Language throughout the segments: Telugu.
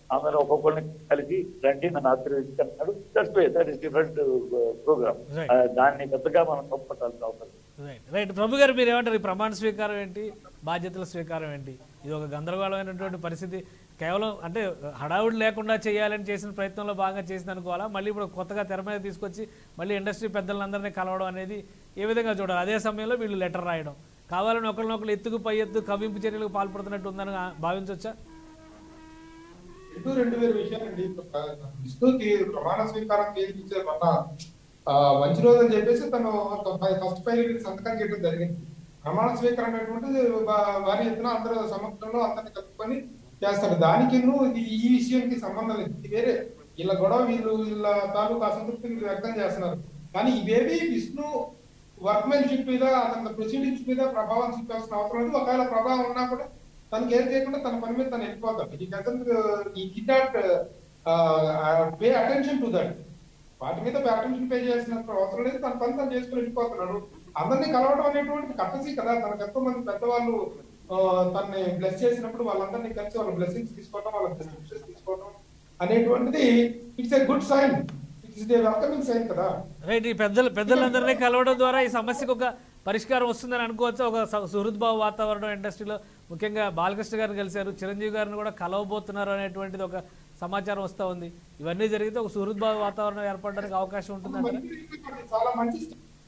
అందరూ ఒక్కొక్కరిని కలిసి రండి నన్ను ఆశీర్వదించాడు that's that is different programme Right. దాన్ని పెద్దగా మనం తప్పట్టాల్సిన అవసరం లేదు. రైట్ రైట్ ప్రభు గారు మీరు ఏమంటారు ఈ ప్రమాణ స్వీకారం ఏంటి బాధ్యతల స్వీకారం ఏంటి ఇది ఒక గందరగోళమైనటువంటి పరిస్థితి కేవలం అంటే హడావుడి లేకుండా చేయాలని చేసిన ప్రయత్నంలో భాగంగా చేసింది అనుకోవాలా మళ్ళీ ఇప్పుడు కొత్తగా తెర మీద తీసుకొచ్చి మళ్ళీ ఇండస్ట్రీ పెద్దలందరినీ కలవడం అనేది ఏ విధంగా చూడాలి అదే సమయంలో వీళ్ళు లెటర్ రాయడం కావాలని ఒకరినొకరు ఎత్తుకు పై ఎత్తు కవింపు చర్యలకు పాల్పడుతున్నట్టు ఉందని భావించవచ్చా రెండు రెండు వేరు విషయాలండి ఇప్పుడు ప్ర- విష్ణుకి ప్రమాణ స్వీకారం చేయించే మొన్న ఆ, మంచి రోజు అని చెప్పేసి తను ఫస్ట్ ఫైల్ సంతకం చేయడం జరిగింది ప్రమాణ స్వీకారం అనేటువంటిది వా- వారి ఎత్తున అందరూ సమక్షంలో అందరిని కలుపుకొని చేస్తాడు దానికి ఇది ఈ విషయానికి సంబంధం లేదు ఇది వేరే వీళ్ళ గొడవ వీళ్ళు వీళ్ళ తాలూకు అసంతృప్తిని వ్యక్తం చేస్తున్నారు కానీ ఇవేవి విష్ణు వర్క్మెన్షిప్ మీద అతని ప్రొసీడింగ్స్ మీద ప్రభావం చూపాల్సిన అవసరం లేదు ఒకవేళ ప్రభావం ఉన్నా కూడా తనకి ఏం చేయకుండా తన పని మీద తను వెళ్ళిపోతాడు ఈ డజంట్ ఈ డి not pay attention to that వాటి మీద అటెన్షన్ పే చేయాల్సిన అవసరం లేదు తన పని తను చేసుకుని వెళ్ళిపోతున్నాడు అందరినీ కలవడం అనేటువంటిది కట్టసి కదా తనకు ఎంతో మంది పెద్దవాళ్ళు ఆ, తనని బ్లెస్ చేసినప్పుడు వాళ్ళందరినీ కలిసి వాళ్ళ బ్లెస్సింగ్స్ తీసుకోవడం వాళ్ళ బ్లెస్సింగ్స్ తీసుకోవడం అనేటువంటిది it's a good sign it's a welcoming sign కదా రైట్ ఈ పెద్దలు పెద్దలందరినీ కలవడం ద్వారా ఈ సమస్యకు ఒక పరిష్కారం వస్తుందని అనుకోవచ్చు ఒక స- సుహృద్భావ వాతావరణం ఇండస్ట్రీలో ముఖ్యంగా బాలకృష్ణ గారిని కలిశారు చిరంజీవి గారిని కూడా కలవబోతున్నారు అనేటువంటిది ఒక సమాచారం వస్తూ ఉంది ఇవన్నీ జరిగితే ఒక సుహృద్భావ వాతావరణం ఏర్పడడానికి అవకాశం ఉంటుందంటారా చాలా మంచి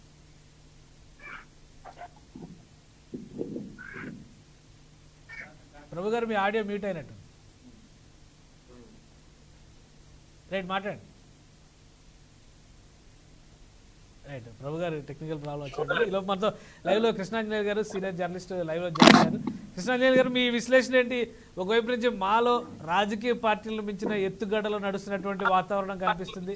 ప్రభు గారు మీ ఆడియో మ్యూట్ అయినట్టు రైట్ మాట్లాడండి రైట్ ప్రభు గారు టెక్నికల్ ప్రాబ్లం వచ్చింది ఈలోపు మనతో లైవ్ లో కృష్ణాంజనేయులు గారు సీనియర్ జర్నలిస్ట్ లైవ్ లో జాయిన్ అయ్యారు కృష్ణాంజనేయులు గారు మీ విశ్లేషణ ఏంటి ఒకవైపు నుంచి మాలో రాజకీయ పార్టీలను మించిన ఎత్తుగడలో నడుస్తున్నటువంటి వాతావరణం కనిపిస్తుంది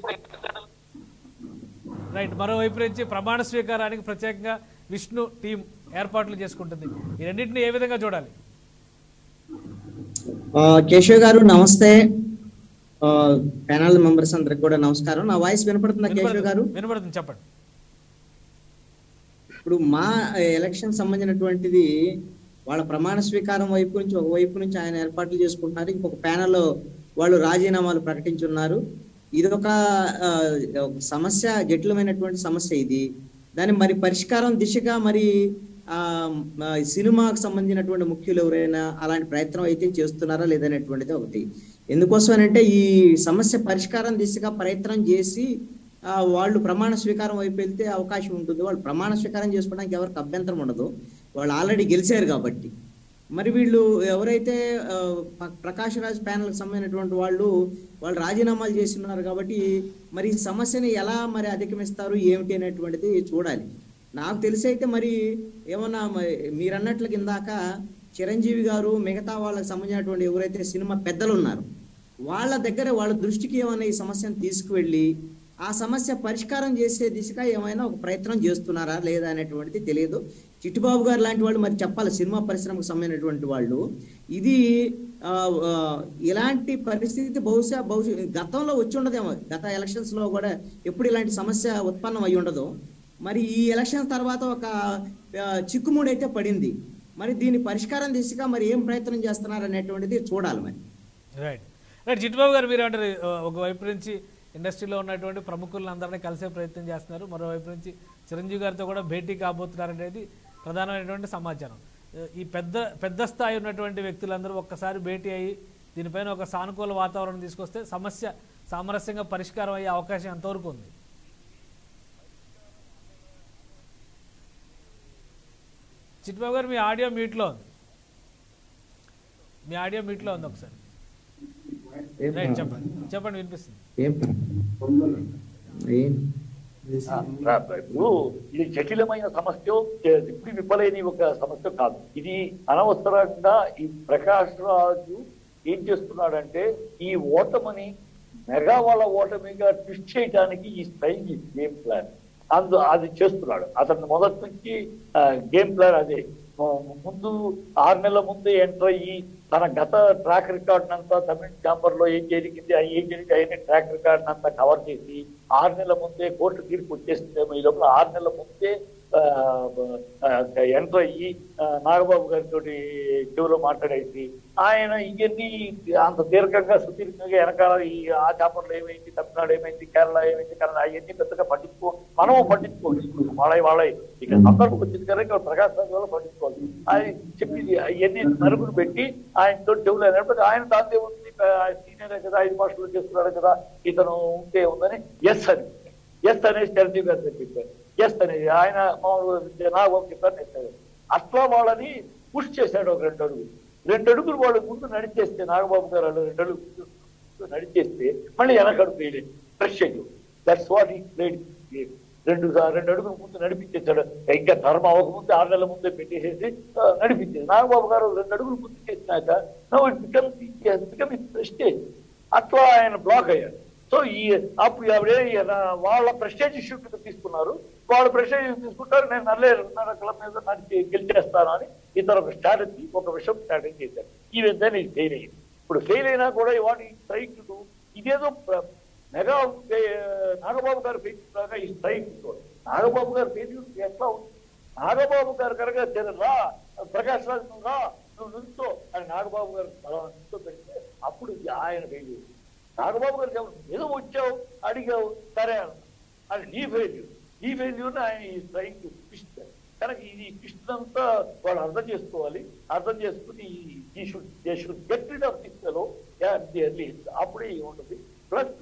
రైట్ మరోవైపు నుంచి ప్రమాణ స్వీకారానికి ప్రత్యేకంగా విష్ణు టీం ఏర్పాట్లు చేసుకుంటుంది ఈ రెండింటిని ఏ విధంగా చూడాలి ఆ, కేశవ్ గారు నమస్తే ప్యానల్ మెంబర్స్ అందరికి కూడా నమస్కారం నా వాయిస్ వినపడుతుందా కేశవ్ గారు వినపడుతుంది వినపడుతుంది చెప్పండి ఇప్పుడు మా ఎలక్షన్ సంబంధించినటువంటిది వాళ్ళ ప్రమాణ స్వీకారం వైపు నుంచి ఒక వైపు నుంచి ఆయన ఏర్పాట్లు చేసుకుంటున్నారు ఇంకొక ప్యానల్ వాళ్ళు రాజీనామాలు ప్రకటించున్నారు ఇది ఒక ఆ, ఒక సమస్య జటిలమైనటువంటి సమస్య ఇది దాని మరి పరిష్కారం దిశగా మరి ఆ మ, సినిమాకు సంబంధించినటువంటి ముఖ్యులు ఎవరైనా అలాంటి ప్రయత్నం అయితే చేస్తున్నారా లేదనేటువంటిది ఒకటి ఎందుకోసం అంటే ఈ సమస్య పరిష్కారం దిశగా ప్రయత్నం చేసి ఆ, వాళ్ళు ప్రమాణ స్వీకారం వైపు వెళ్తే అవకాశం ఉంటుంది వాళ్ళు ప్రమాణ స్వీకారం చేసుకోవడానికి ఎవరికి అభ్యంతరం ఉండదు వాళ్ళు ఆల్రెడీ గెలిచారు కాబట్టి మరి వీళ్ళు ఎవరైతే ఆ, ప- ప్రకాష్ రాజ్ ప్యానల్కి సంబంధించినటువంటి వాళ్ళు వాళ్ళు రాజీనామాలు చేస్తున్నారు కాబట్టి మరి ఈ సమస్యని ఎలా మరి అధిగమిస్తారు ఏమిటి అనేటువంటిది చూడాలి నాకు తెలిసి అయితే మరి ఏమన్నా మ- మీరు అన్నట్లుగా ఇందాక చిరంజీవి గారు మిగతా వాళ్ళకి సంబంధించినటువంటి ఎవరైతే సినిమా పెద్దలు ఉన్నారు వాళ్ళ దగ్గర వాళ్ళ దృష్టికి ఏమైనా ఈ సమస్యను తీసుకువెళ్ళి ఆ సమస్య పరిష్కారం చేసే దిశగా ఏమైనా ఒక ప్రయత్నం చేస్తున్నారా లేదా అనేటువంటిది తెలియదు చిట్టుబాబు గారు లాంటి వాళ్ళు మరి చెప్పాలి సినిమా పరిశ్రమకు సంబంధించినటువంటి వాళ్ళు ఇది ఆ, ఆ, ఇలాంటి పరిస్థితి బహుశా బహుశా గతంలో వచ్చి ఉండదేమో గత ఎలక్షన్స్ లో కూడా ఎప్పుడు ఇలాంటి సమస్య ఉత్పన్నం అయి ఉండదు మరి ఈ ఎలక్షన్ తర్వాత ఒక ఆ, చిక్కుముడి అయితే పడింది మరి దీని పరిష్కారం దిశగా మరి ఏం ప్రయత్నం చేస్తున్నారు అనేటువంటిది చూడాలి మరి రైట్ రైట్ చిట్టుబాబు గారు మీరు ఏమంటారు ఆ, ఒకవైపు నుంచి ఇండస్ట్రీలో ఉన్నటువంటి ప్రముఖులను అందరినీ కలిసే ప్రయత్నం చేస్తున్నారు మరోవైపు నుంచి చిరంజీవి గారితో కూడా భేటీ కాబోతున్నారు అనేది ప్రధానమైనటువంటి సమాచారం ఆ, ఈ పెద్ద పెద్ద స్థాయి ఉన్నటువంటి వ్యక్తులందరూ ఒక్కసారి భేటీ అయ్యి దీనిపైన ఒక సానుకూల వాతావరణం తీసుకొస్తే సమస్య సామరస్యంగా పరిష్కారం అయ్యే అవకాశం ఎంతవరకు ఉంది చిట్టుబాబు గారు మీ ఆడియో మ్యూట్లో ఉంది మీ ఆడియో మ్యూట్లో ఉంది ఒకసారి రైట్ చెప్పండి చెప్పండి వినిపిస్తుంది ఏం ఏం ఆ, రా- ఇప్పుడు ఇది జటిలమైన సమస్య ఏ- ఇప్పుడు విప్పలేని ఒక సమస్య కాదు ఇది అనవసరంగా ఈ ప్రకాష్ రాజు ఏం చేస్తున్నాడంటే ఈ ఓటమిని మెగా వాళ్ళ ఓటమిగా ట్విస్ట్ చేయడానికి ఈ స్టైల్ గేమ్ ప్లాన్ అందు అది చేస్తున్నాడు అతను మొదటి నుంచి గేమ్ ప్లాన్ అదే ము- ముందు ఆరు నెలల ముందే ఎంటర్ అయ్యి తన గత ట్రాక్ రికార్డ్ అంతా తమిళ ఛాంబర్ లో ఏం జరిగింది ఆ ఏం జరిగింది అయిన ట్రాక్ రికార్డ్ అంతా కవర్ చేసి ఆరు నెలల ముందే కోర్టు తీర్పు వచ్చేస్తుందేమో ఈ లోపల ఆరు నెలల ముందే ఎంటర్ అయ్యి ఆ, నాగబాబు గారితో చెవిలో మాట్లాడేసి ఆయన ఇవన్నీ అంత దీర్ఘంగా సుదీర్ఘంగా వెనకాల ఈ ఆ చేపల్లో ఏమైంది తమిళనాడు ఏమైంది కేరళ ఏమైంది కన్నడ అవన్నీ పెద్దగా పట్టించుకో మనము పట్టించుకోవాలి ఇప్పుడు వాళ్ళ వాళ్ళ ఇక సందర్భం వచ్చింది కదా ఇక్కడ ప్రకాశ్ రాజు వల్ల పట్టించుకోవాలి ఆయన చెప్పింది అవన్నీ నలుగురు పెట్టి ఆయనతో చెవులు అయినప్పుడు ఆయన దాంతో ఉంది సీనియర్ కదా ఐదు భాషలు చేస్తున్నాడు కదా ఇతను ఉంటే ఉందని ఎస్ అని ఎస్ అనేసి చిరంజీవి గారు చెప్పారు ఎస్ అనేది ఆయన మామూలుగా నాగబాబు చెప్పారు చెప్పారు అట్లా వాళ్ళని పుష్ చేశాడు ఒక రెండు అడుగులు రెండు అడుగులు వాళ్ళు ముందు నడిచేస్తే నాగబాబు గారు వాళ్ళు రెండు అడుగులు ముందు నడిచేస్తే మళ్ళీ వెనకడుగు వేయలేదు ఫ్రెష్ అయ్యి దట్స్ వాట్ ఈ ప్లేడ్ రెండు సా- రెండు అడుగులు ముందు నడిపించేశాడు ఇంకా టర్మ్ అవ్వకముందు ఆరు నెలల ముందే పెట్టేసేసి ఆ, నడిపించేది నాగబాబు గారు రెండు అడుగులు ముందు చేసినాక no it become become prestige అట్లా ఆయన బ్లాక్ అయ్యాడు సో ఈ అప్పుడు ఆవిడే ఈయన వాళ్ళ ప్రెస్టేజ్ ఇష్యూ కింద తీసుకున్నారు వాళ్ళు ప్రెస్టేజ్ తీసుకుంటారు నేను నల్లేరు క్లబ్ మీద నడిచి గెలిచేస్తాను అని ఇతర ఒక స్ట్రాటజీ ఒక విషయం స్ట్రాటజీ చేశారు ఈ విధంగా ఇది ఫెయిల్ అయ్యింది ఇప్పుడు ఫెయిల్ అయినా కూడా వాటి స్ట్రైక్ ఇదేదో ప్ర- మెగా ఏ, నాగబాబు గారు ఫెయిల్ లాగా ఈ స్ట్రైక్ నాగబాబు గారు ఫెయిల్ ఎట్లా ఉంది నాగబాబు గారు కనుక తెర- రా ప్రకాష్ రాజ్ నువ్వు రా నువ్వు నుంచో అని నాగబాబు గారు బలవంతం నుంచో పెడితే అప్పుడు ఇది ఆయన ఫెయిల్ నాగబాబు గారు చెప్పండి ఏదో వచ్చావు అడిగావు సరే అన్న. అది నీ ఫెయిల్యూర్ నీ ఫెయిల్యూర్ ఆయన ఈ స్ట్రైక్ ట్విస్ట్ కనుక ఇది ట్విస్ట్ అంతా వాళ్ళు అర్థం చేసుకోవాలి అర్థం చేసుకుని ఈ should they should get rid of this fellow అప్పుడే ఉంటుంది ప్లస్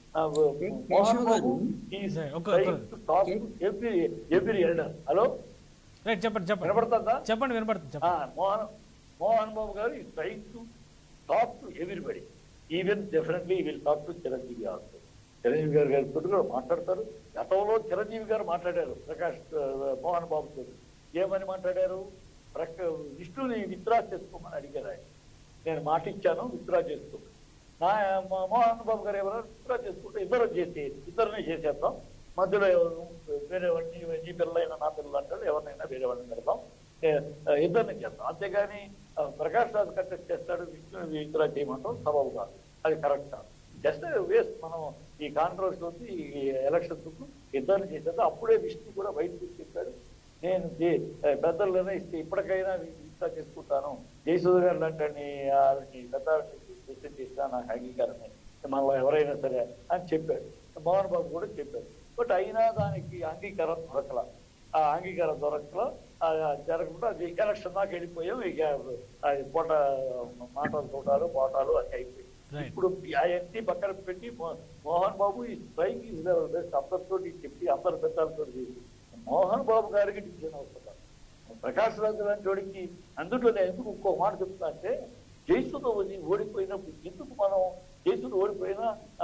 కేశవ్ గారు. ఒక- ఒక- every every elder hello right చెప్పండి చెప్పండి వినపడుతుందా చెప్పండి వినపడుతుంది ఆ, చెప్పండి మోహన్ మోహన్ బాబు గారు ఈ try to talk to everybody even definitely will talk to Chiranjeevi also Chiranjeevi గారు గారితో కూడా మాట్లాడతారు గతంలో చిరంజీవి గారు మాట్లాడారు ప్రకాష్ ఆ, మోహన్ బాబుతో ఏమని మాట్లాడారు ప్రక విష్ణుని విత్డ్రా చేసుకోమని అడిగారు ఆయన నేను మాట ఇచ్చాను విత్డ్రా చేసుకో నా మా- మోహన్ బాబు గారు ఎవరైనా విత్డ్రా చేసుకుంటే ఇద్దరు చేసి ఇద్దరిని చేసేద్దాం మధ్యలో ఎవరు వేరే వాడిని నీ పిల్లలైనా నా పిల్లలు అంటాడు ఎవరినైనా వేరే వాళ్ళని పెడతాం ఏ, ఆ, ఇద్దరిని చేద్దాం అంతేగాని ఆ, ప్రకాష్ రాజ్ కంటెక్ట్ చేస్తాడు విష్ణు విత్డ్రా చేయమంటాం సబబు కాదు అది కరెక్ట్ కాదు జస్ట్ వేస్ట్ మనం ఈ కాంట్రవర్సీ వచ్చి ఈ ఎలక్షన్స్ ఇద్దరిని చేసేది అప్పుడే విష్ణు కూడా బయటకు చెప్పాడు నేను దే- పెద్దలు నిర్ణయిస్తే ఇప్పటికైనా విత్డ్రా చేసుకుంటాను జయసూద గారు లాంటి పెద్ద క్వశ్చన్ చేసినా నాకు అంగీకారమే మనలో ఎవరైనా సరే అని చెప్పాడు మోహన్ బాబు కూడా చెప్పాడు బట్ అయినా దానికి అంగీకారం దొరకల ఆ అంగీకారం దొరకల ఆ జరగకుండా అది ఎలక్షన్ దాకా వెళ్ళిపోయాం ఇక అది పోట మాటలు తోటాలు పోటాలు అది అయిపోయింది Right. ఇప్పుడు అవన్నీ పక్కన పెట్టి మో- మోహన్ బాబు ఈ స్ట్రైక్ అందరితో చెప్పి అందరి పెద్దలతో చేసి మోహన్ బాబు గారికి డిసిజన్ అవుతున్నారు ప్రకాష్ రాజు లాంటి వాడికి అందులో నేను ఎందుకు ఇంకో మాట చెప్తున్నా అంటే జైసుతో ఓడిపోయినప్పుడు ఎందుకు మనం జైసుతో ఓడిపోయినా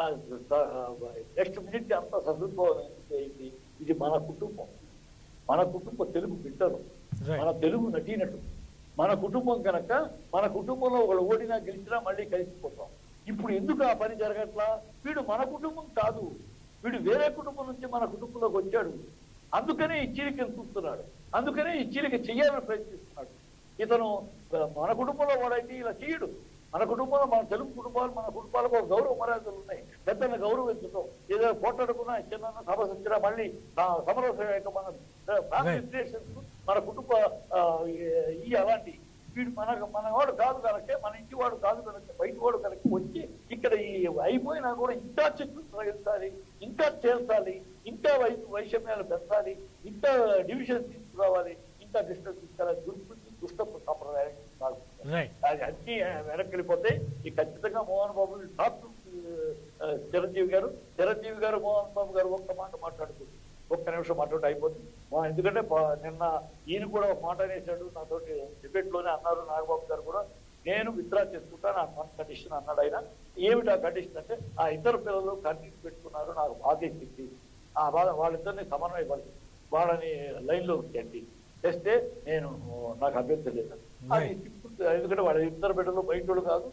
నెక్స్ట్ మినిట్ అంత సదుద్భవం ఎందుకు అయింది ఇది మన కుటుంబం మన కుటుంబ తెలుగు బిడ్డలు Right. మన తెలుగు నటీనటు మన కుటుంబం కనుక మన కుటుంబంలో ఒకళ్ళు ఓడినా గెలిచినా మళ్ళీ కలిసిపోతాం ఇప్పుడు ఎందుకు ఆ పని జరగట్లా వీడు మన కుటుంబం కాదు వీడు వేరే కుటుంబం నుంచి మన కుటుంబంలోకి వచ్చాడు అందుకనే ఈ చీలికను చూస్తున్నాడు అందుకనే ఈ చీలిక చేయాలని ప్రయత్నిస్తున్నాడు ఇతను ఆ, మన కుటుంబంలో వాడైతే ఇలా చేయడు మన కుటుంబంలో మన తెలుగు కుటుంబాలు మన కుటుంబాలకు ఒక గౌరవ మర్యాదలు ఉన్నాయి పెద్దలను గౌరవించడం ఏదో పోట్లాడుకున్నా చిన్న సమస్య వచ్చినా మళ్ళీ ఆ, సమరసం యొక్క మన ఫ్యామిలీ Right. రిలేషన్స్ మన కుటుంబ ఆ, ఈ- ఈ అలాంటి వీడు మన మన వాడు కాదు కనుక మన ఇంటి వాడు కాదు కనుక బయట వాడు కనుక వచ్చి ఇక్కడ ఈ అయిపోయినా కూడా ఇంకా చెట్లు తొలగించాలి ఇంకా చేర్చాలి ఇంకా వై వైషమ్యాలు పెంచాలి ఇంకా డివిజన్ తీసుకురావాలి ఇంకా డిస్టెన్స్ తీసుకురావాలి దుర్బుద్ధి దుష్టపు సంప్రదాయం కాదు రైట్ అది అన్ని వెనక్కి వెళ్ళిపోతే ఈ ఖచ్చితంగా మోహన్ బాబు టాప్ ఆ, చిరంజీవి గారు చిరంజీవి గారు మోహన్ బాబు గారు ఒక్క మాట మాట్లాడుతుంది ఒక్క నిమిషం మాట్లాడి అయిపోతుంది మా ఎందుకంటే ప- నిన్న ఈయన కూడా ఒక మాట అనేసాడు నాతోటి డిబేట్ లోనే అన్నారు నాగబాబు గారు కూడా నేను విత్డ్రా చేసుకుంటాను ఆ వన్ కండిషన్ అన్నాడు ఆయన ఏమిటి ఆ కండిషన్ అంటే ఆ ఇద్దరు పిల్లలు కంటిన్యూ పెట్టుకున్నారు నాకు బాధ ఎక్కింది ఆ బాధ వాళ్ళిద్దరిని సమన్వయపడి వాళ్ళని లైన్ లో తెండి తెస్తే నేను నాకు అభ్యర్థి లేదు అది ఇప్పుడు ఎందుకంటే వాళ్ళ ఇద్దరు బిడ్డలు బయట వాళ్ళు కాదు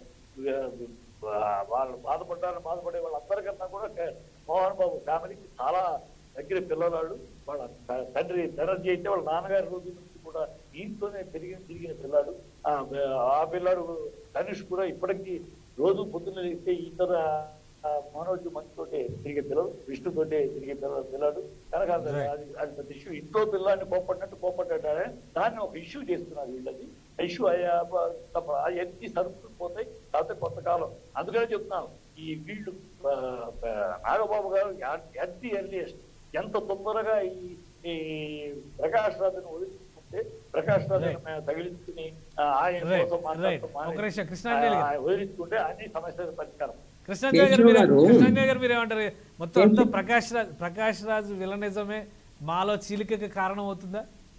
వా- వాళ్ళు బాధపడ్డారు బాధపడే వాళ్ళందరికన్నా కూడా క- మోహన్ బాబు ఫ్యామిలీకి చాలా దగ్గర పిల్లవాళ్ళు వాళ్ళ త- తండ్రి ధనంజీ అయితే వాళ్ళ నాన్నగారి రోజు నుంచి కూడా ఇంట్లోనే పెరిగిన తిరిగిన పిల్లాడు ఆ ఆ పిల్లాడు ధనుష్ కూడా ఇప్పటికీ రోజు పొద్దున్న లేస్తే ఇతర ఆ, మనోజ్ మంచితోటే తిరిగే పిల్లలు విష్ణుతోటే తిరిగే పిల్లలు పిల్లడు కనుక అది Right. అది అది పెద్ద ఇష్యూ ఇంట్లో పిల్లాన్ని కోపడినట్టు కోపడ్డాడే దాన్ని ఒక ఇష్యూ చేస్తున్నారు వీళ్ళది ఇష్యూ అయ్యా అవన్నీ సరుకులు పోతాయి కాకపోతే కొంతకాలం అందుకనే చెప్తున్నాను ఈ వీళ్ళు ఆ, ఆ, నాగబాబు గారు ఎట్ ది ఎర్లియస్ట్ ఎంత తొందరగా ఈ ఈ ప్రకాష్ రాజును వదిలించుకుంటే ప్రకాష్ రాజును Right. మేము తగిలించుకుని ఆ, ఆయన Right, కోసం మాట్లాడటం right. మానేసి, ఒక నిమిషం, కృష్ణాంజలి గారు. ఆ, వదిలించుకుంటే అన్ని సమస్యల పరిష్కారం కృష్ణాంజలి గారు కేశవ్ మీరు గారు. కృష్ణాంజలి గారు మీరు ఏమంటారు మొత్తం కేశవ్. అంతా ప్రకాష్ రాజ్ ప్రకాష్ రాజ్ విలనిజమే మాలో చీలికకి కారణం అవుతుందా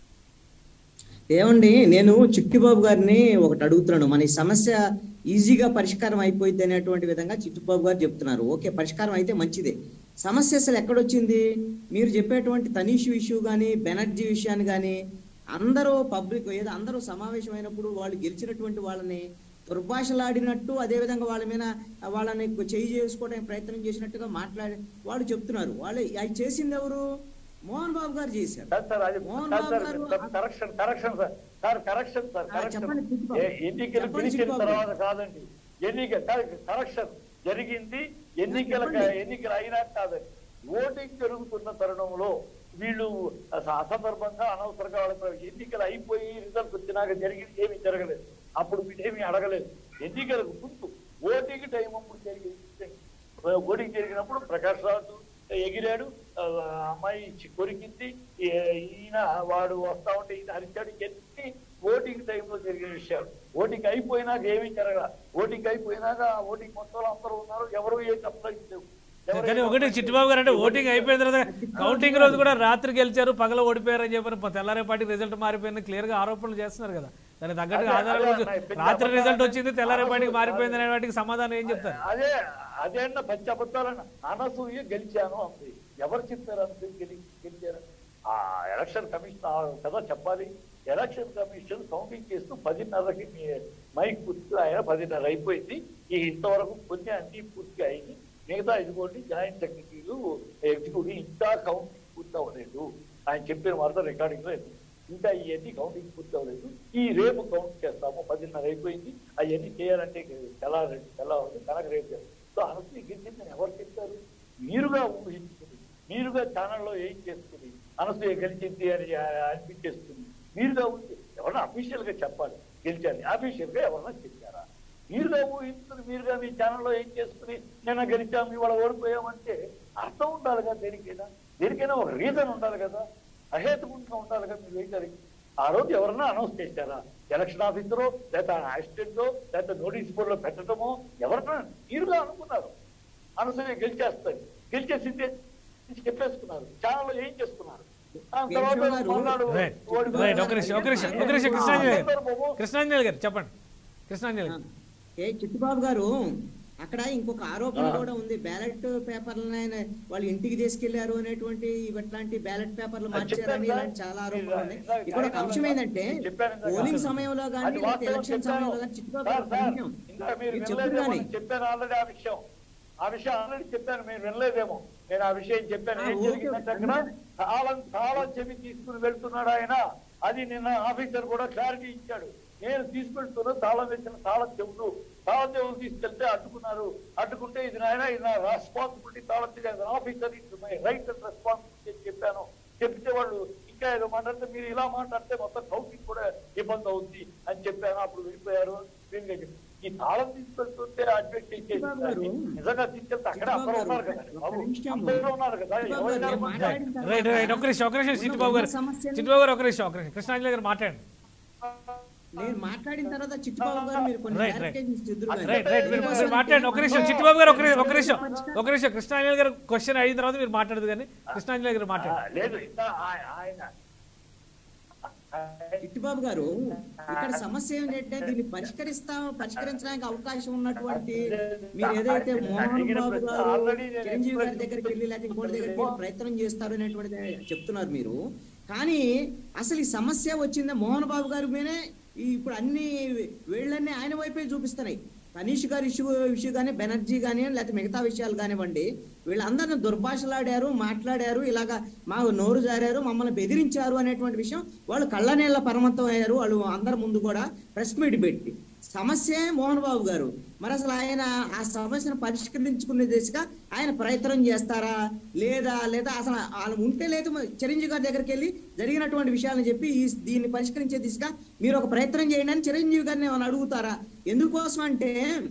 ఏమండి నేను చిట్టిబాబు గారిని ఒకటి అడుగుతున్నాను మన ఈ సమస్య ఈజీగా పరిష్కారం అయిపోయింది అనేటువంటి విధంగా చిట్టిబాబు గారు చెప్తున్నారు ఓకే పరిష్కారం అయితే మంచిదే సమస్య అసలు ఎక్కడొచ్చింది మీరు చెప్పేటువంటి తనీష్ ఇష్యూ కానీ బెనర్జీ విషయాన్ని కానీ అందరూ పబ్లిక్ ఏదో అందరూ సమావేశమైనప్పుడు వాళ్ళు గెలిచినటువంటి వాళ్ళని దుర్భాషలాడినట్టు అదే విధంగా వాళ్ళ మీద వాళ్ళని చేయి చేసుకోవడానికి ప్రయత్నం చేసినట్టుగా మాట్లాడి వాళ్ళు చెప్తున్నారు వాళ్ళు అవి చేసింది ఎవరు మోహన్ బాబు గారు చేశారు సార్ సార్ అది మోహన్ సార్ బాబు సార్ గారు correction correction sir sir correction sir ఆ, కరెక్షన్ చెప్పండి, చిట్టిబాబు. ఏ- ఎన్నికలు చెప్పండి, పిలిచిన చిట్టిబాబు. తర్వాత కాదండి ఎన్నిక కరెక్షన్ జరిగింది ఎన్నికల చెప్పండి. ఎన్నికలు అయినా కాదండి ఓటింగ్ జరుగుతున్న తరుణంలో వీళ్ళు అస- అసందర్భంగా అనవసరంగా వాళ్ళ ఎన్నికలు అయిపోయి రిజల్ట్ వచ్చినాక జరిగింది ఏమీ జరగలేదు అప్పుడు వీళ్ళేమీ అడగలేదు ఎన్నికలకు ముందు ఓటింగ్ టైం అప్పుడు జరిగింది ఓటింగ్ జరిగినప్పుడు ప్రకాష్ రాజు ఎగిరాడు ఆ, అమ్మాయి చి- కొరికింది ఈ- ఈయన వాడు వస్తా ఉంటే ఈయన అరిచాడు ఎన్ని ఓటింగ్ టైంలో జరిగిన విషయాలు ఓటింగ్ అయిపోయినాక ఏమీ జరగల ఓటింగ్ అయిపోయినాక ఆ ఓటింగ్ మొత్తంలో అందరూ ఉన్నారు ఎవరు ఏ కంప్లైంట్ లేవు ఎవరు ఏ కానీ ఒకటి complaint చిట్టిబాబు గారు అంటే లేవు. ఓటింగ్ అయిపోయిన తర్వాత కౌంటింగ్ రోజు కూడా రాత్రి గెలిచారు పగల ఓడిపోయారు అని చెప్పి తెల్లారేపాటికి రిజల్ట్ మారిపోయింది క్లియర్ గా ఆరోపణలు చేస్తున్నారు కదా దానికి తగ్గట్టుగా అదే, ఆధారాలు అదే కూడా అన్న, పెద్ద రాత్రి అబద్ధాలు రిజల్ట్ వచ్చింది తెల్లారేపాటికి అబద్ధాలు మారిపోయింది అనే వాటికి సమాధానం ఏం చెప్తారు అదే అదే అన్న పచ్చి అబద్ధాలన్న అనసూయ గెలిచాను అంది ఎవరు చెప్పారు అనసూయ గెలి గెలిచారు ఆ ఎలక్షన్ కమిషన్ ఆ కదా చెప్పాలి ఎలక్షన్ కమిషన్ కౌంటింగ్ చేస్తూ పదిన్నరకి మీ మైక్ పూర్తిగా ఆయన పదిన్నర అయిపోయింది ఈ ఇంతవరకు కొన్ని అన్ని పూర్తిగా అయింది మిగతా ఇదిగోండి జాయింట్ సెక్రటరీలు ఎగ్జిక్యూటివ్ ఇంకా కౌంటింగ్ పూర్తి అవ్వలేదు ఆయన చెప్పిన మాట రికార్డింగ్ లో ఇంకా ఇవన్నీ కౌంటింగ్ పూర్తి అవ్వలేదు ఈ రేపు కౌంట్ చేస్తాము పదిన్నర అయిపోయింది అవన్నీ చేయాలంటే తెల్లారి తెల్లవారు కనుక రేపు చేస్తాం. సో అనసూయ గెలిచిందని ఎవరు చెప్తారు మీరుగా ఊహించుకుని మీరుగా ఛానల్లో ఏం చేసుకుని అనసూయ గెలిచింది అని ఆ- అనిపించేస్తుంది మీరుగా ఊహి ఎవరన్నా అఫీషియల్ గా చెప్పాలి గెలిచాలి అఫీషియల్ గా ఎవరన్నా చెప్పారా మీరుగా ఊహించుకుని మీరుగా మీ ఛానల్లో ఏం చేసుకుని నిన్న గెలిచాం ఇవాళ ఓడిపోయామంటే అర్థం ఉండాలి కదా దేనికైనా దేనికైనా ఒక రీజన్ ఉండాలి కదా అహేతుకుంటా ఉండాలి కదా మీరు వేయడానికి ఆ రోజు ఎవరన్నా అనౌన్స్ చేశారా ఎలక్షన్ ఆఫీసరో లేదా అసిస్టెంటో లేదా నోటీస్ బోర్డులో పెట్టడమో ఎవరన్నా మీరుగా అనుకున్నారు అనసూయ గెలిచేస్తుంది గెలిచేసిందే చెప్పేసుకున్నారు ఛానల్లో ఏం చేసుకున్నారు ఆ తర్వాత కేశవ్ గారు, మర్నాడు రైట్ ఓడిపోయారు. రైట్ ఒక నిమిషం ఒక నిమిషం ఒక నిమిషం కృష్ణాంజలి గారు కృష్ణాంజలి గారు చెప్పండి కృష్ణాంజలి గారు ఏ చిట్టుబాబు గారు అక్కడ ఇంకొక ఆరోపణ ఆ. కూడా ఉంది బ్యాలెట్ పేపర్లను ఆయన వాళ్ళు ఇంటికి తీసుకెళ్లారు అనేటువంటి ఇట్లాంటి బ్యాలెట్ పేపర్లు అది మార్చారని చెప్పాను ఇలాంటి సార్. చాలా ఆరోపణలు ఉన్నాయి ఇందాక ఇక్కడ ఒక ఆయన అంశం ఏంటంటే చెప్పాను ఇందాక. పోలింగ్ సమయంలో కానీ అది లేకపోతే వాస్తవం ఎలక్షన్ చెప్పాను. సమయంలో కానీ చిట్టుబాబు సార్, గారు ఒక సార్, నిమిషం. ఇందాక మీరు మీరు చెప్పారు వినలేదేమో కానీ నేను చెప్పాను ఆల్రెడీ ఆ విషయం ఆ విషయం ఆల్రెడీ చెప్పాను మీరు వినలేదేమో నేను ఆ విషయం చెప్పాను ఆ, ఏం ఓకే. జరిగిందంటే అక్కడ తాళం తాళం చెవి తీసుకుని వెళ్తున్నాడు ఆయన అది నిన్న ఆఫీసర్ కూడా క్లారిటీ ఇచ్చాడు నేను తీసుకెళ్తున్నా తాళం వేసిన తాళం చెవులు తాళం చెవులు తీసుకెళ్తే అడ్డుకున్నారు అడ్డుకుంటే ఇది నాయన ఇది నా రెస్పాన్సిబిలిటీ తాళం చెవి officer it's my right and responsibility అని చెప్పాను చెప్తే వాళ్ళు ఇంకా ఏదో మాట్లాడితే మీరు ఇలా మాట్లాడితే మొత్తం కౌంటింగ్ కూడా ఇబ్బంది అవుద్ది అని చెప్పాను అప్పుడు వెళ్ళిపోయారు వీళ్ళకి చెప్పి, ఈ తాళం తీసుకెళ్తుంటే అడ్మిట్ చిట్టిబాబు గారు, నిజంగా తీసుకెళ్తే అక్కడే అందరూ చిట్టిబాబు ఉన్నారు గారు, కదా ఒక్క బాబు నిమిషం. అందరూ ఉన్నారు కదా చిట్టిబాబు ఎవరైనా గారు, నేను ఉన్నారు. మాట్లాడిన తర్వాత రైట్ రైట్ ఒక నిమిషం ఒక నిమిషం చిట్టుబాబు గారు సమస్యలు- చిట్టుబాబు గారు ఒక నిమిషం ఒక నిమిషం కృష్ణాంజలి గారు మాట్లాడండి నేను మాట్లాడిన తర్వాత చిట్టుబాబు గారు మీరు కొన్ని రైట్, రైట్. clarifications ఇద్దురు కానీ. రైట్ రైట్ మీరు దీనికోసం మీరు మాట్లాడండి ఒక నిమిషం చిట్టుబాబు గారు ఒక నిమిషం ఒక నిమిషం ఒక నిమిషం కృష్ణాంజలి గారు క్వశ్చన్ అయిన తర్వాత మీరు మాట్లాడదు కానీ కృష్ణాంజలి గారు ఆ, మాట్లాడండి లేదు ఇంకా ఆయ- ఆయన చిట్టుబాబు గారు ఇక్కడ సమస్య ఏంటంటే దీన్ని పరిష్కరిస్తాం పరిష్కరించడానికి అవకాశం ఉన్నటువంటి మీరు ఏదైతే మోహన్ బాబు గారు చిరంజీవి గారి దగ్గరికి వెళ్ళి లేకపోతే ఇంకోటి దగ్గరికి వెళ్ళి ప్రయత్నం చేస్తారు అనేటువంటిది చెప్తున్నారు మీరు కానీ అసలు ఈ సమస్య వచ్చిందే మోహన్ బాబు గారి మీదే ఈ ఇప్పుడు అన్ని వేళ్ళన్నీ ఆయన వైపే చూపిస్తున్నాయి తనీష్ గారి ఇష్యూ ఇష్యూ కానీ బెనర్జీ కానీ లేకపోతే మిగతా విషయాలు కానివ్వండి వీళ్ళందరిని దుర్భాషలాడారు మాట్లాడారు ఇలాగా మా నోరు జారారు మమ్మల్ని బెదిరించారు అనేటువంటి విషయం వాళ్ళు కళ్ళనీళ్ళ పరమత్తం అయ్యారు వాళ్ళు అందరి ముందు కూడా ప్రెస్ మీట్ పెట్టి సమస్య మోహన్ బాబు గారు మరి అసలు ఆయన ఆ సమస్యను పరిష్కరించుకునే దిశగా ఆయన ప్రయత్నం చేస్తారా లేదా లేదా అసలు వాళ్ళు ఉంటే లేదు మరి చిరంజీవి గారి దగ్గరికి వెళ్ళి జరిగినటువంటి విషయాలను చెప్పి ఈ దీన్ని పరిష్కరించే దిశగా మీరు ఒక ప్రయత్నం చేయండి అని చిరంజీవి గారిని ఏమైనా అడుగుతారా ఎందుకోసం అంటే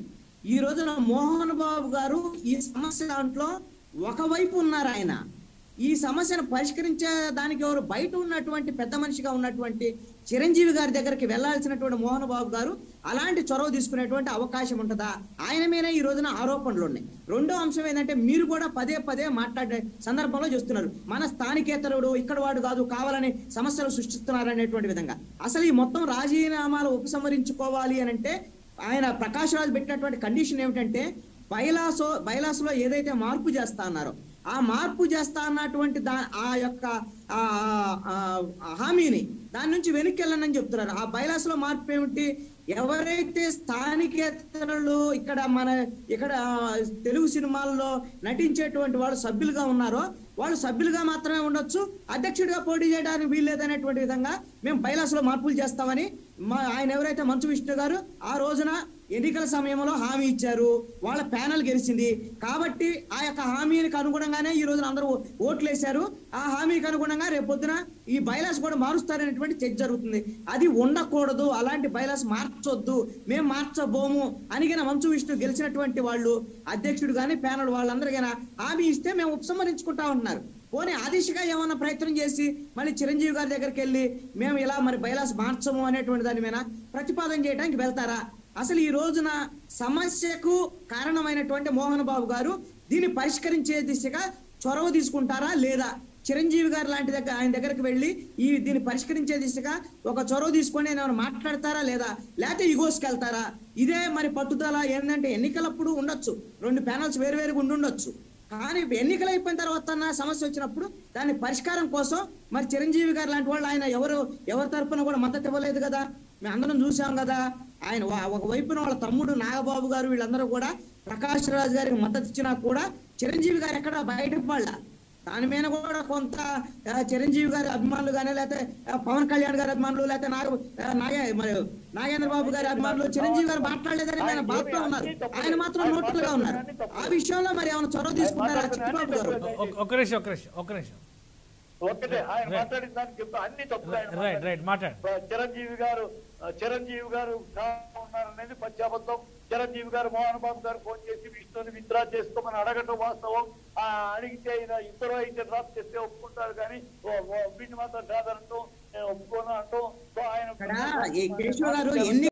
ఈ రోజున మోహన్ బాబు గారు ఈ సమస్య దాంట్లో ఒకవైపు ఉన్నారు ఆయన ఈ సమస్యను పరిష్కరించే దానికి ఎవరు బయట ఉన్నటువంటి పెద్ద మనిషిగా ఉన్నటువంటి చిరంజీవి గారి దగ్గరికి వెళ్లాల్సినటువంటి మోహన్ బాబు గారు అలాంటి చొరవ తీసుకునేటువంటి అవకాశం ఉంటుందా ఆయన మీద ఈ రోజున ఆరోపణలు ఉన్నాయి రెండో అంశం ఏంటంటే మీరు కూడా పదే పదే మాట్లాడే సందర్భంలో చూస్తున్నారు మన స్థానికేతరుడు ఇక్కడ వాడు కాదు కావాలని సమస్యలు సృష్టిస్తున్నారు అనేటువంటి విధంగా అసలు ఈ మొత్తం రాజీనామాలు ఉపసంహరించుకోవాలి అని అంటే ఆయన ప్రకాష్ రాజు పెట్టినటువంటి కండిషన్ ఏమిటంటే బైలాసో బైలాసులో ఏదైతే మార్పు చేస్తా అన్నారో ఆ మార్పు చేస్తా అన్నటువంటి దా ఆ యొక్క ఆ ఆ, ఆ హామీని దాని నుంచి వెనక్కి వెళ్ళనని చెప్తున్నారు ఆ బైలాసులో మార్పు ఏమిటి ఎవరైతే స్థానికేతరులు ఇక్కడ మన ఇక్కడ తెలుగు సినిమాల్లో నటించేటువంటి వాళ్ళు సభ్యులుగా ఉన్నారో వాళ్ళు సభ్యులుగా మాత్రమే ఉండొచ్చు అధ్యక్షుడిగా పోటీ చేయడానికి వీల్లేదనేటువంటి విధంగా మేము బైలాసులో మార్పులు చేస్తామని మా ఆయన ఎవరైతే మంచు విష్ణు గారు ఆ రోజున ఎన్నికల సమయంలో హామీ ఇచ్చారు వాళ్ళ ప్యానల్ గెలిచింది కాబట్టి ఆ యొక్క హామీకి అనుగుణంగానే ఈ రోజున అందరూ ఓట్లు వేశారు ఆ హామీకి అనుగుణంగా రేపు పొద్దున ఈ బైలాస్ కూడా మారుస్తారనేటువంటి చర్చ జరుగుతుంది అది ఉండకూడదు అలాంటి బైలాస్ మార్చొద్దు మేము మార్చబోము అనిగిన మంచు విష్ణు గెలిచినటువంటి వాళ్ళు అధ్యక్షుడు గాని ప్యానల్ వాళ్ళందరూ గాని హామీ ఇస్తే మేము ఉపసంహరించుకుంటా ఉంటున్నారు పోనీ ఆ దిశగా ఏమన్నా ప్రయత్నం చేసి మళ్ళీ చిరంజీవి గారి దగ్గరికి వెళ్ళి మేము ఇలా మరి బైలాస్ మార్చము అనేటువంటి దాని మీద ప్రతిపాదన చేయడానికి వెళ్తారా అసలు ఈ రోజున సమస్యకు కారణమైనటువంటి మోహన్ బాబు గారు దీన్ని పరిష్కరించే దిశగా చొరవ తీసుకుంటారా లేదా చిరంజీవి గారు లాంటి దగ్గర ఆయన దగ్గరికి వెళ్ళి ఈ దీన్ని పరిష్కరించే దిశగా ఒక చొరవ తీసుకొని ఏమైనా మాట్లాడతారా లేదా లేకపోతే ఇగోస్కి వెళ్తారా ఇదే మరి పట్టుదల ఏంటంటే ఎన్నికలప్పుడు ఉండొచ్చు రెండు ప్యానల్స్ వేరు వేరుగా ఉండుండొచ్చు కానీ ఎన్నికలు అయిపోయిన తర్వాత నా సమస్య వచ్చినప్పుడు దాని పరిష్కారం కోసం మరి చిరంజీవి గారు లాంటి వాళ్ళు ఆయన ఎవరు ఎవరి తరపున కూడా మద్దతు ఇవ్వలేదు కదా మేము అందరం చూసాం కదా ఆయన వా- ఒక వైపున వాళ్ళ తమ్ముడు నాగబాబు గారు వీళ్ళందరూ కూడా ప్రకాష్ రాజ్ గారికి మద్దతు ఇచ్చినా కూడా చిరంజీవి గారు ఎక్కడ బయటకు పడల దాని మీద కూడా కొంత ఆ, చిరంజీవి గారి అభిమానులు కానీ లేకపోతే ఆ, పవన్ కళ్యాణ్ గారి అభిమానులు లేకపోతే నాగ ఆ, నాగే మరి నాగేంద్ర బాబు గారి అభిమానులు చిరంజీవి గారు మాట్లాడలేదని ఆయన బాధతో ఉన్నారు ఆయన మాత్రం నోట్లుగా ఉన్నారు ఆ విషయంలో మరి ఏమైనా చొరవ తీసుకుంటారా చిట్టిబాబు గారు ఒ- ఒక్క నిమిషం ఒక్క నిమిషం ఒక్క నిమిషం ఒక్కటే ఆయన Right. మాట్లాడిన దానికి చెప్తా అన్ని తప్పులు ఆయన రైట్ రైట్ మాట్లాడు చిరంజీవి గారు ఆ, చిరంజీవి గారు కారణం ఉన్నారనేది పశ్చాబద్ధం చిరంజీవి గారు మోహన్ బాబు గారు ఫోన్ చేసి విష్ణుని విత్డ్రా చేసుకోమని అడగటం వాస్తవం ఆ, అడిగితే ఆయన ఇద్దరు అయితే డ్రాప్ చేస్తే ఒప్పుకుంటారు కానీ ఓ- ఓ వీటిని మాత్రం కాదనటం నేను ఒప్పుకోను అంటూ సో ఆయన ఇక్కడ ఈ కేశవ్ గారు ఎన్ని